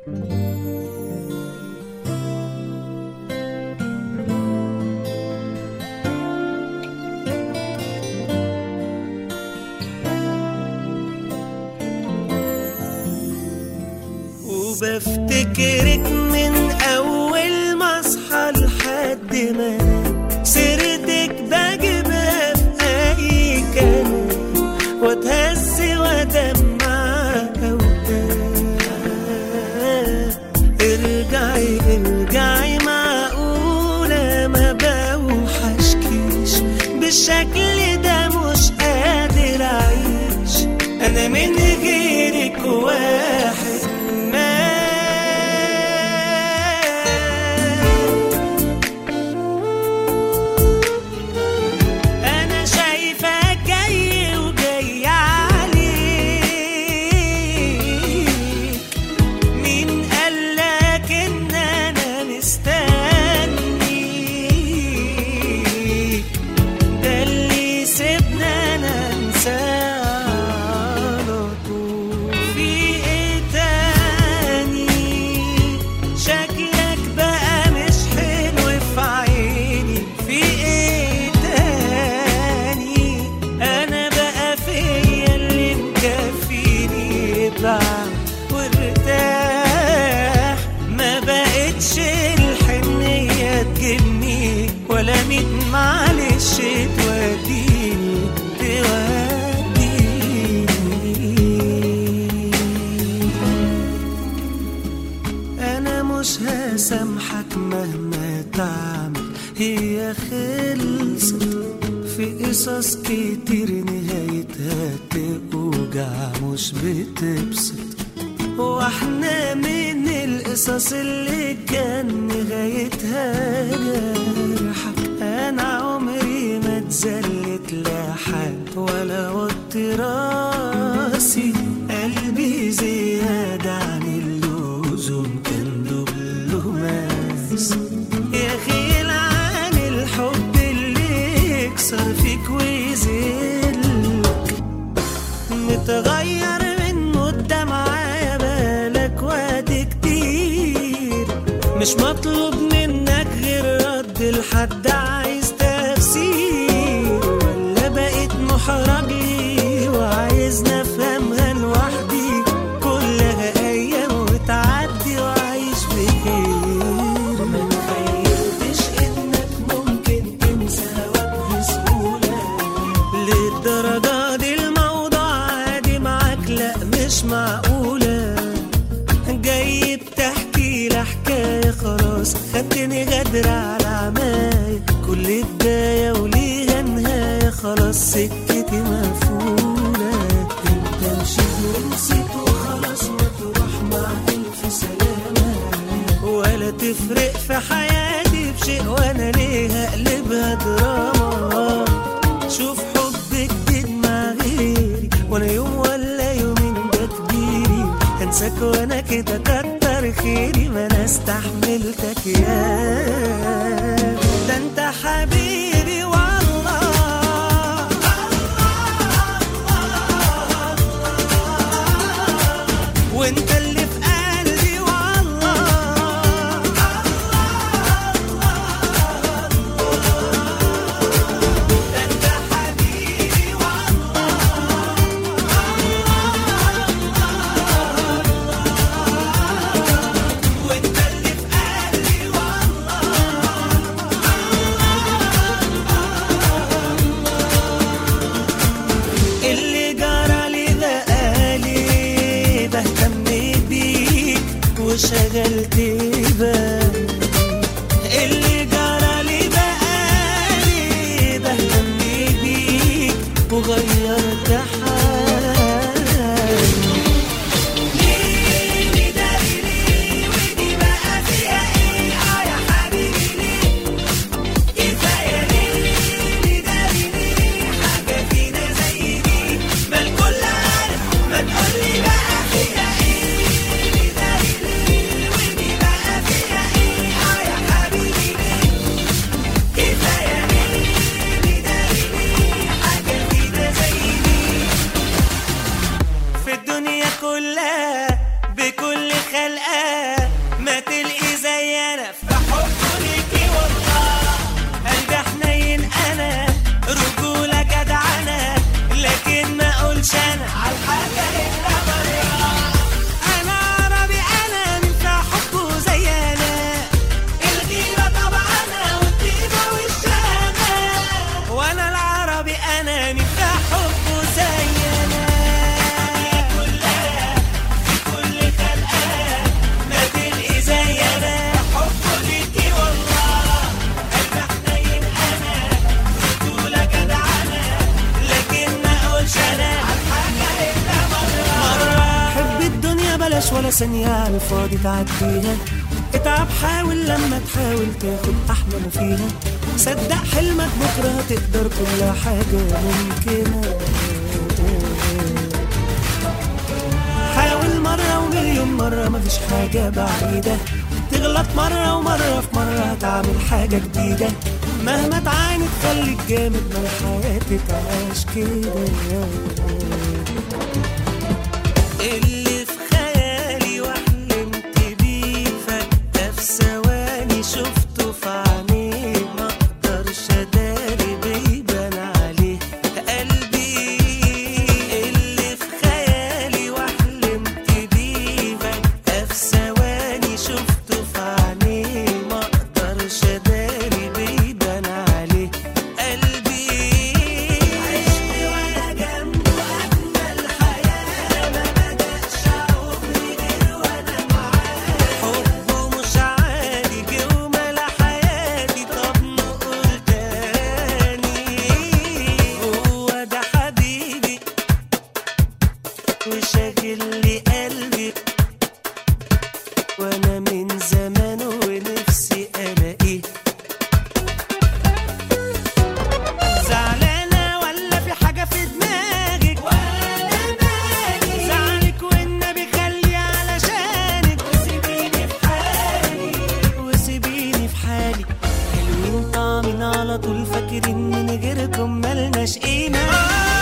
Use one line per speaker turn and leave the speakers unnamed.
وبفتكرك من اول ما اصحى لحد ما انام سيرتك بجيبها في اي كلام واتهز وادمع اوقات ارجعي ارجعي معقولة ما بوحشكيش بالشكل ده مش قادر اعيش انا من غيرك واحد ما انا شايفك جاي وجاي عليك مين قالك ان انا مستنيك ده اللي سيبنا انا انساه على طول في ايه تاني شكلك بقى مش حلو في عيني في ايه تاني انا بقى فيا اللي مكفيني ابعد وارتاح ما بقتش الحنية تجيبني ولا ميت معلش توديني توديني انا مش هسامحك مهما تعمل هي خلصت في قصص كتير نهايتها توجع مش بتبسط واحنا من القصص اللي كان نهايتها جرحك انا عمري ما اتذلت لحد ولا وطي راسي قلبي زيادة عن اللزوم كان دبلوماس يا خيل عن الحب اللي يكسر فيك ويذلك متغير من مدة معايا بالك وقت كتير مش مطلوب منك غير رد لحد عايز تفسير ولا بقيت محرج لي وعايزني افهمها لوحدي كلها ايام وتعدي وعايش بخير ما تخيلتش انك ممكن تنسى هواك بسهوله للدرجة دي الموضوع عادي معاك لا مش معقولة جاي بتحكي لي حكاية خلاص خدتني غدر على عماية كل بداية وليها نهاية خلاص سكتي مقفولة انت مشيت ونسيت وخلاص ما تروح مع ألف سلامة ولا تفرق في حياتي بشيء وانا ليه اقلبها دراما شوف حب جديد مع غيري وانا يوم ولا يومين ده كبيري انساك وانا كده كتر خيري ما انا استحملتك يا ده انت حبيبي والله وانت اللي في قلبي والله ده انت حبيبي والله وانت اللي في قلبي والله اللي جرى لي ده قالي بهتم بيك وشغلت بالي اللي جرى لي بقالي بهتم بيك وغيرت حالي ليه داري ليه ودي بقى فيها ايه اه يا حبيبي ليه كفايه ليه داري ليه حاجه فينا زي دي ما الكل عارف ما تقولي بقى فيها ايه داري ليه ودي بقى ثانية على الفاضي تعديها اتعب حاول لما تحاول تاخد أحلى ما فيها صدق حلمك بكرة هتقدر كل حاجة ممكنة حاول مرة ومليون مرة مفيش حاجة بعيدة تغلط مرة ومرة في مرة هتعمل حاجة جديدة مهما تعاني تخليك جامد ما الحياة تتعاش كده اللي في خيالي وحلمت بيه فجأة في ثواني شفته في عينيه ما اقدرش اداري بيبان عليه قلبي اللي في خيالي وحلمت بيه فجأة في ثواني شفته في عينيه ما اقدرش اداري بيبان عليه قلبي عشت وانا جنبه اجمل حياه ما بدأش عمري غير وانا معاه حبه مش عادي جه وملا حياتي طب نقول تاني هو ده حبيبي وشاغل لي قلبي وانا من زمان ونفسي الاقيه زعلانة ولا في حاجة في دماغك ولا بالي زعلك والنبي خلي علشانك وسيبيني في حالي وسيبيني في حالي حلوين طعمين على طول فاكرين من غيركم ملناش قيمة